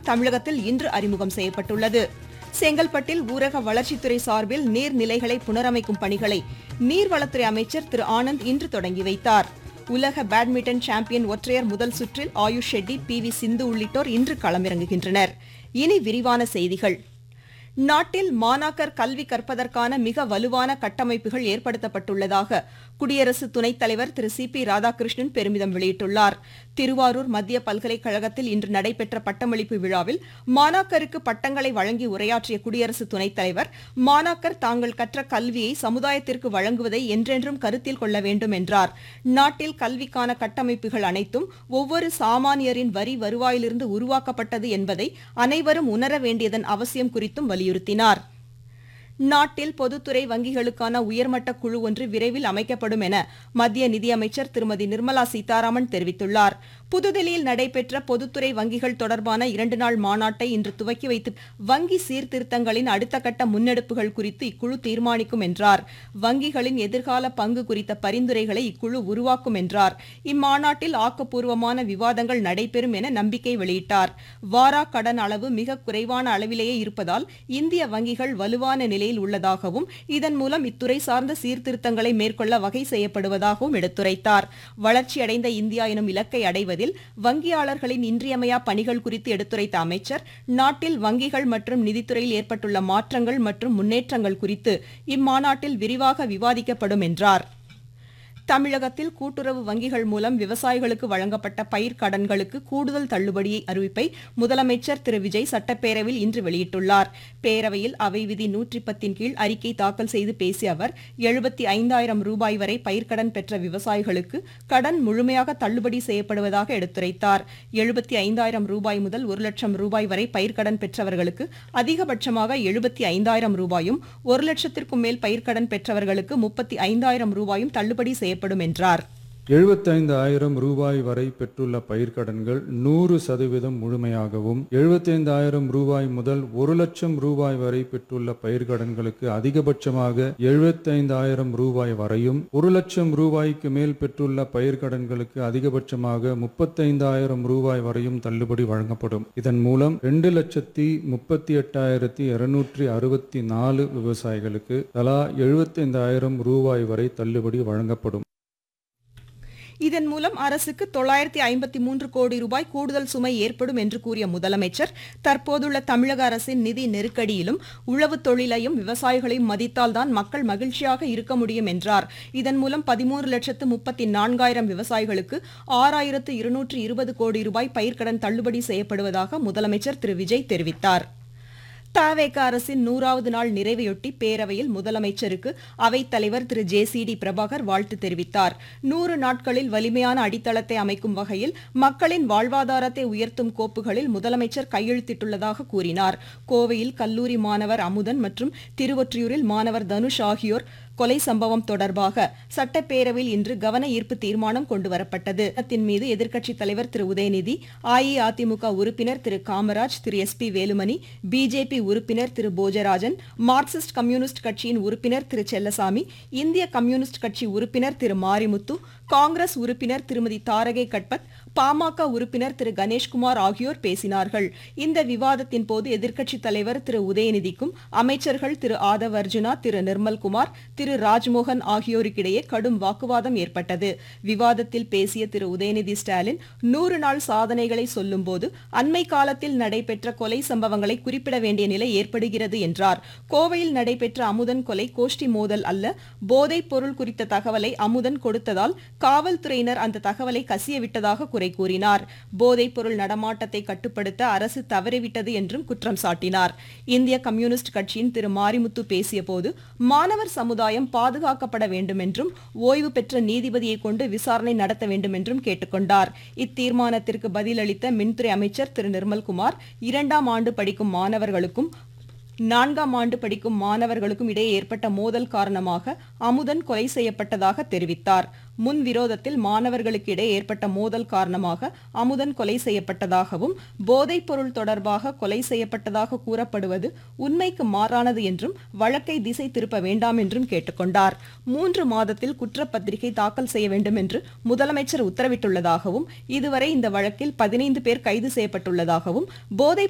திட்டம் தமிழகத்தில் இன்று அறிமுகம் செய்யப்பட்டுள்ளது செங்கல்பட்டில் ஊரக வளர்ச்சித்துறை சார்பில் நீர்நிலைகளை புனரமைக்கும் பணிகளை நீர்வளத்துறை அமைச்சர் திரு ஆனந்த் இன்று தொடங்கி வைத்தார் உலக பேட்மிண்டன் சாம்பியன் ஒற்றையர் முதல் சுற்றில் ஆயுஷ் ஷெட்டி பி வி சிந்து உள்ளிட்டோர் இன்று களமிறங்குகின்றனர் இனி விரிவான செய்திகள் நாட்டில் மாணாக்கர் கல்வி கற்பதற்கான மிக வலுவான கட்டமைப்புகள் ஏற்படுத்தப்பட்டுள்ளதாக குடியரசு துணைத் தலைவர் திரு சி பி ராதாகிருஷ்ணன் பெருமிதம் வெளியிட்டுள்ளார் திருவாரூர் மத்திய பல்கலைக்கழகத்தில் இன்று நடைபெற்ற பட்டமளிப்பு விழாவில் மாணாக்கருக்கு பட்டங்களை வழங்கி உரையாற்றிய குடியரசு துணைத் தலைவர் மாணாக்கர் தாங்கள் கற்ற கல்வியை சமுதாயத்திற்கு வழங்குவதை என்றென்றும் கருத்தில் கொள்ள வேண்டும் என்றார் நாட்டில் கல்விக்கான கட்டமைப்புகள் அனைத்தும் ஒவ்வொரு சாமானியரின் வரி வருவாயிலிருந்து உருவாக்கப்பட்டது என்பதை அனைவரும் உணர வேண்டியதன் அவசியம் குறித்தும் வலியுறுத்தினார் நாட்டில் பொதுத்துறை வங்கிகளுக்கான உயர்மட்ட குழு ஒன்று விரைவில் அமைக்கப்படும் என மத்திய நிதியமைச்சர் திருமதி நிர்மலா சீதாராமன் தெரிவித்துள்ளார் புதுதில்லியில் நடைபெற்ற பொதுத்துறை வங்கிகள் தொடர்பான இரண்டு நாள் மாநாட்டை இன்று துவக்கி வைத்து வங்கி சீர்திருத்தங்களின் அடுத்த கட்ட முன்னெடுப்புகள் குறித்து இக்குழு தீர்மானிக்கும் என்றார் வங்கிகளின் எதிர்கால பங்கு குறித்த பரிந்துரைகளை இக்குழு உருவாக்கும் என்றார் இம்மாநாட்டில் ஆக்கப்பூர்வமான விவாதங்கள் நடைபெறும் என நம்பிக்கை வெளியிட்டார் வாரா கடன் அளவு மிக குறைவான அளவிலேயே இருப்பதால் இந்திய வங்கிகள் வலுவான நிலையில் உள்ளதாகவும் இதன் மூலம் இத்துறை சார்ந்த சீர்திருத்தங்களை மேற்கொள்ள வகை செய்யப்படுவதாகவும் எடுத்துரைத்தார் வளர்ச்சியடைந்த இந்தியா எனும் இலக்கை அடைவதில் வங்கியாளர்களின் இன்றியமையா பணிகள் குறித்து எடுத்துரைத்த அமைச்சர் நாட்டில் வங்கிகள் மற்றும் நிதித்துறையில் ஏற்பட்டுள்ள மாற்றங்கள் மற்றும் முன்னேற்றங்கள் குறித்து இம்மாநாட்டில் விரிவாக விவாதிக்கப்படும் என்றார் தமிழகத்தில் கூட்டுறவு வங்கிகள் மூலம் விவசாயிகளுக்கு வழங்கப்பட்ட பயிர் கடன்களுக்கு கூடுதல் தள்ளுபடி அறிவிப்பை முதலமைச்சர் திரு விஜய் சட்டப்பேரவையில் இன்று வெளியிட்டுள்ளார் பேரவையில் அவை விதி நூற்றி பத்தின் கீழ் அறிக்கை தாக்கல் செய்து பேசிய அவர் எழுபத்தி ஐந்தாயிரம் ரூபாய் வரை பயிர்க்கடன் பெற்ற விவசாயிகளுக்கு கடன் முழுமையாக தள்ளுபடி செய்யப்படுவதாக எடுத்துரைத்தார் எழுபத்தி ஐந்தாயிரம் ரூபாய் முதல் ஒரு லட்சம் ரூபாய் வரை பயிர்க்கடன் பெற்றவர்களுக்கு அதிகபட்சமாக எழுபத்தி ஐந்தாயிரம் ரூபாயும் ஒரு லட்சத்திற்கும் மேல் பயிர்க்கடன் பெற்றவர்களுக்கு முப்பத்தி ஐந்தாயிரம் ரூபாயும் தள்ளுபடி செய்யப்படும் என்றார் எழுபத்தைந்து ஆயிரம் ரூபாய் வரை பெற்றுள்ள பயிர்க்கடன்கள் நூறு சதவீதம் முழுமையாகவும் எழுபத்தைந்து ஆயிரம் ரூபாய் முதல் ஒரு லட்சம் ரூபாய் வரை பெற்றுள்ள பயிர்க்கடன்களுக்கு அதிகபட்சமாக எழுபத்தைந்து ஆயிரம் ரூபாய் வரையும் ஒரு லட்சம் ரூபாய்க்கு மேல் பெற்றுள்ள பயிர்க்கடன்களுக்கு அதிகபட்சமாக முப்பத்தைந்தாயிரம் ரூபாய் வரையும் தள்ளுபடி வழங்கப்படும் இதன் மூலம் ரெண்டு லட்சத்தி முப்பத்தி எட்டாயிரத்தி இருநூற்றி அறுபத்தி நாலு விவசாயிகளுக்கு தலா எழுபத்தைந்தாயிரம் ரூபாய் வரை தள்ளுபடி வழங்கப்படும் இதன் மூலம் அரசுக்கு தொள்ளாயிரத்தி ஐம்பத்தி மூன்று கோடி ரூபாய் கூடுதல் சுமை ஏற்படும் என்று கூறிய முதலமைச்சர் தற்போதுள்ள தமிழக அரசின் நிதி நெருக்கடியிலும் உழவு தொழிலையும் விவசாயிகளையும் மதித்தால்தான் மக்கள் மகிழ்ச்சியாக இருக்க முடியும் என்றார் இதன் மூலம் பதிமூன்று லட்சத்து முப்பத்தி நான்காயிரம் விவசாயிகளுக்கு ஆறாயிரத்து இருநூற்று இருபது கோடி ரூபாய் பயிர்க்கடன் தள்ளுபடி செய்யப்படுவதாக முதலமைச்சர் திரு விஜய் தெரிவித்தார் தவேக அரசின் நூறாவது நாள் நிறைவையொட்டி பேரவையில் முதலமைச்சருக்கு அவைத்தலைவர் Thiru J C D Prabhakar வாழ்த்து தெரிவித்தார் நூறு நாட்களில் வலிமையான அடித்தளத்தை அமைக்கும் வகையில் மக்களின் வாழ்வாதாரத்தை உயர்த்தும் கோப்புகளில் முதலமைச்சர் கையெழுத்திட்டுள்ளதாக கூறினார் கோவையில் கல்லூரி மாணவர் அமுதன் மற்றும் திருவொற்றியூரில் மாணவர் தனுஷ் ஆகியோர் கொலை சம்பவம் தொடர்பாக சட்டப்பேரவையில் இன்று கவன ஈர்ப்பு தீர்மானம் கொண்டுவரப்பட்டது தின் மீது எதிர்க்கட்சித் தலைவர் திரு உதயநிதி அஇஅதிமுக உறுப்பினர் Thiru Kamaraj Thiru S P Velumani BJP உறுப்பினர் திரு போஜராஜன் மார்க்சிஸ்ட் கம்யூனிஸ்ட் கட்சியின் உறுப்பினர் திரு செல்லசாமி இந்திய கம்யூனிஸ்ட் கட்சி உறுப்பினர் திரு மாரிமுத்து காங்கிரஸ் உறுப்பினர் திருமதி தாரகை கட்பத் பாமக உறுப்பினர் திரு கணேஷ்குமார் ஆகியோர் பேசினார்கள் இந்த விவாதத்தின் போது எதிர்க்கட்சித் தலைவர் திரு உதயநிதிக்கும் அமைச்சர்கள் திரு ஆதவ் அர்ஜுனா திரு நிர்மல்குமார் திரு ராஜ்மோகன் ஆகியோருக்கிடையே கடும் வாக்குவாதம் ஏற்பட்டது விவாதத்தில் பேசிய திரு உதயநிதி ஸ்டாலின் நூறு நாள் சாதனைகளை சொல்லும்போது அண்மை காலத்தில் நடைபெற்ற கொலை சம்பவங்களை குறிப்பிட வேண்டிய நிலை ஏற்படுகிறது என்றார் கோவையில் நடைபெற்ற அமுதன் கொலை கோஷ்டி மோதல் அல்ல போதைப் பொருள் குறித்த தகவலை அமுதன் கொடுத்ததால் காவல்துறையினர் அந்த தகவலை கசியவிட்டதாக குறை கூறினார் போதைப் பொருள் நடமாட்டத்தை கட்டுப்படுத்த அரசு தவறிவிட்டது என்றும் குற்றம் சாட்டினார் இந்திய கம்யூனிஸ்ட் கட்சியின் திரு மாரிமுத்து பேசியபோது மாணவர் சமுதாயம் பாதுகாக்கப்பட வேண்டும் என்றும் ஓய்வு பெற்ற நீதிபதியை கொண்டு விசாரணை நடத்த வேண்டும் என்றும் கேட்டுக்கொண்டார் இத்தீர்மானத்திற்கு பதிலளித்த மின்துறை அமைச்சர் திரு நிர்மல்குமார் இரண்டாம் ஆண்டு படிக்கும் மாணவர்களுக்கும் நான்காம் ஆண்டு படிக்கும் மாணவர்களுக்கும் இடையே ஏற்பட்ட மோதல் காரணமாக அமுதன் கொலை செய்யப்பட்டதாக தெரிவித்தார் முன் விரோதத்தில் மாணவர்களுக்கு இடையே ஏற்பட்ட மோதல் காரணமாக அமுதன் கொலை செய்யப்பட்டதாகவும் போதைப் பொருள் தொடர்பாக கொலை செய்யப்பட்டதாக கூறப்படுவது உண்மைக்கு மாறானது என்றும் வழக்கை திசை திருப்ப வேண்டாம் என்றும் கேட்டுக்கொண்டார் மூன்று மாதத்தில் குற்றப்பத்திரிகை தாக்கல் செய்ய வேண்டும் என்று முதலமைச்சர் உத்தரவிட்டுள்ளதாகவும் இதுவரை இந்த வழக்கில் பதினைந்து பேர் கைது செய்யப்பட்டுள்ளதாகவும் போதைப்